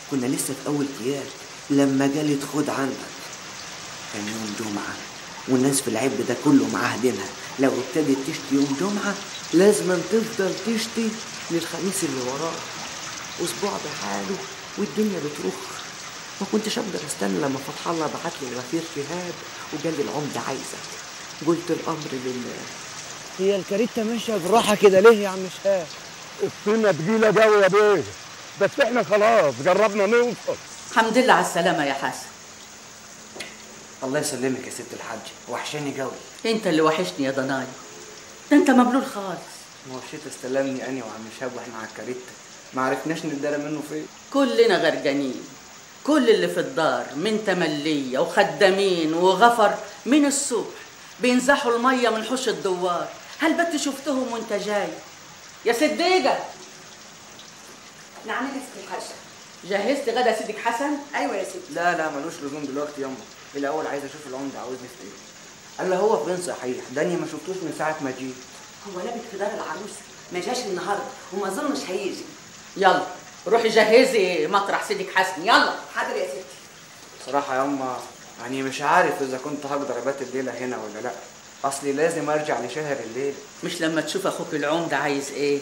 كنا لسه في اول كياك لما جالت خد عندك كان يوم جمعة والناس في العب ده كله معاها دينها لو ابتدت تشتي يوم جمعة لازم تفضل تشتي للخميس اللي وراه اسبوع بحاله والدنيا بتروح ما كنتش اقدر استنى لما فتح الله بعت لي الغفير شهاب وقال لي العمدة عايزك قلت الامر لله هي الكاريتا ماشيه بالراحه كده ليه يا عم شهاب السنة تقيلة قوي يا بيه بس احنا خلاص جربنا نوصل الحمد لله على السلامة يا حسن الله يسلمك يا ست الحاج وحشاني قوي انت اللي وحشني يا ضناي ده انت مبلول خالص ما هو الشتا استلمني اني وعم شهاب واحنا على الكاريتا ما عرفناش ندارى منه فين كلنا غرقانين كل اللي في الدار من تملية وخدامين وغفر من الصبح بينزحوا المية من حوش الدوار هل بت شفتهم وانت جاي يا صديقة نعم يا ست الحاجة جهزت غدا سيدك حسن ايوه يا ستي لا لا ملوش لزوم دلوقتي ياما الاول عايز اشوف العمده عاوزني في ايه قال له هو فين صحيح داني ما شفتوش من ساعه ما جيت هو لابد في دار العروسه ما جاش النهارده وما اظنش هيجي يلا روحي جهزي مطرح سيدك حسن يلا حاضر يا ستي صراحه ياما يعني مش عارف اذا كنت هقدر ابات الليله هنا ولا لا اصلي لازم ارجع لشهر الليل مش لما تشوف اخوك العمدة عايز ايه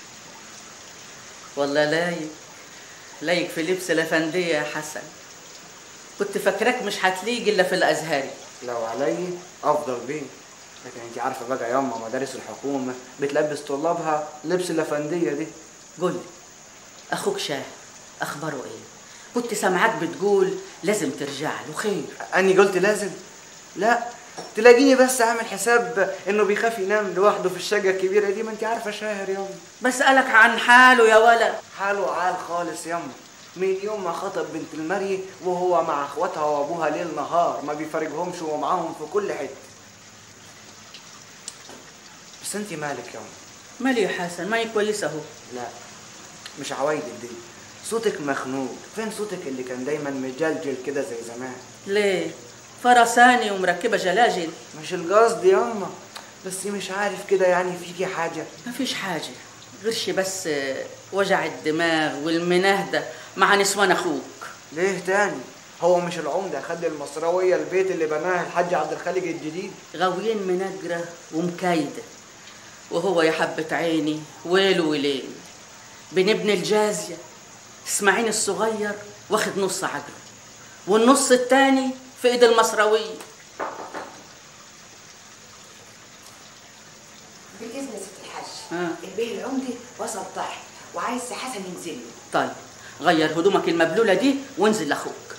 والله لايق لايق في لبس الافندية يا حسن كنت فاكراك مش هتليق الا في الازهري لو علي افضل بيه لكن انت عارفه بقى ياما مدارس الحكومه بتلبس طلابها لبس الافنديه دي قول لي اخوك شاه اخباره ايه كنت سامعاك بتقول لازم ترجع له خير اني قلت لازم لا تلاقيني بس عامل حساب انه بيخاف ينام لوحده في الشقه الكبيره دي ما انت عارفه شاهر ياما بسألك عن حاله يا ولد حاله عال خالص ياما من يوم ما خطب بنت المري وهو مع اخواتها وابوها ليل نهار ما بيفارقهمش ومعاهم في كل حته بس انت مالك ياما مالي يا حسن ما هي كويسه اهو لا مش عوايدك دي صوتك مخنوق فين صوتك اللي كان دايما مجلجل كده زي زمان ليه فرساني ومركبه جلاجل مش القصد ياما بس مش عارف كده يعني فيكي حاجه ما فيش حاجه غيرش بس وجع الدماغ والمناهده مع نسوان اخوك ليه تاني هو مش العمده خد المصراويه البيت اللي بناه الحاج عبد الخالق الجديد غاويين منجره ومكايده وهو يا حبة عيني ويل ويلين بنبني الجازية اسماعيل الصغير واخد نص عجله والنص التاني في ايد المصراوية بالاذن يا ست الحاج آه. البيه العمدي وصل طاح وعايز سي حسن ينزل له طيب غير هدومك المبلولة دي وانزل لاخوك